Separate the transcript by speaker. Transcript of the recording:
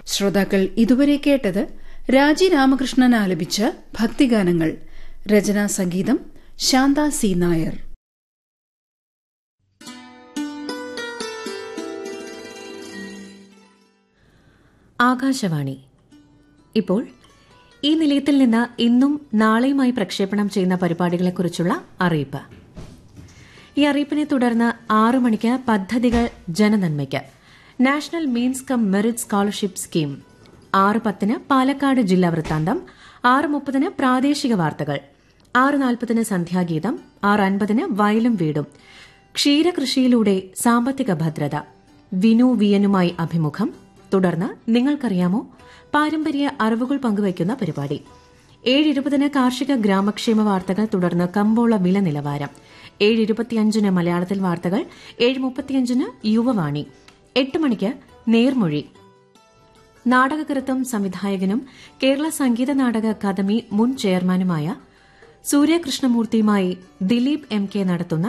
Speaker 1: ശ്രോതാക്കൾ ഇതുവരെ കേട്ടത് രാജി രാമകൃഷ്ണൻ ആലപിച്ച ഭക്തിഗാനങ്ങൾ രചനാ സംഗീതം ശാന്ത സി നായർ
Speaker 2: ആകാശവാണി ഇപ്പോൾ ഈ നിലയത്തിൽ നിന്ന് ഇന്നും നാളെയുമായി പ്രക്ഷേപണം ചെയ്യുന്ന പരിപാടികളെക്കുറിച്ചുള്ള അറിയിപ്പ് ഈ അറിയിപ്പിനെ തുടർന്ന് ആറു മണിക്ക് പദ്ധതികൾ ജനനന്മയ്ക്ക് national means cum merit scholarship scheme ആറ് പത്തിന് പാലക്കാട് ജില്ലാ വൃത്താന്തം ആറ് മുപ്പതിന് പ്രാദേശിക വാർത്തകൾ ആറ് നാൽപ്പതിന് സന്ധ്യാഗീതം ആറ് അൻപതിന് വയലും വീടും ക്ഷീരകൃഷിയിലൂടെ സാമ്പത്തിക ഭദ്രത വിനു വിയനുമായി അഭിമുഖം തുടർന്ന് നിങ്ങൾക്കറിയാമോ പാരമ്പര്യ അറിവുകൾ പങ്കുവയ്ക്കുന്ന പരിപാടി ഏഴ് ഇരുപതിന് കാർഷിക ഗ്രാമക്ഷേമ വാർത്തകൾ തുടർന്ന് കമ്പോള വില നിലവാരം ഏഴ് ഇരുപത്തിയഞ്ചിന് മലയാളത്തിൽ വാർത്തകൾ ഏഴ് മുപ്പത്തിയഞ്ചിന് യുവവാണി എട്ട് മണിക്ക് നേർമൊഴി നാടകകൃത്തും സംവിധായകനും കേരള സംഗീത നാടക അക്കാദമി മുൻ ചെയർമാനുമായ സൂര്യകൃഷ്ണമൂർത്തിയുമായി ദിലീപ് എം കെ നടത്തുന്ന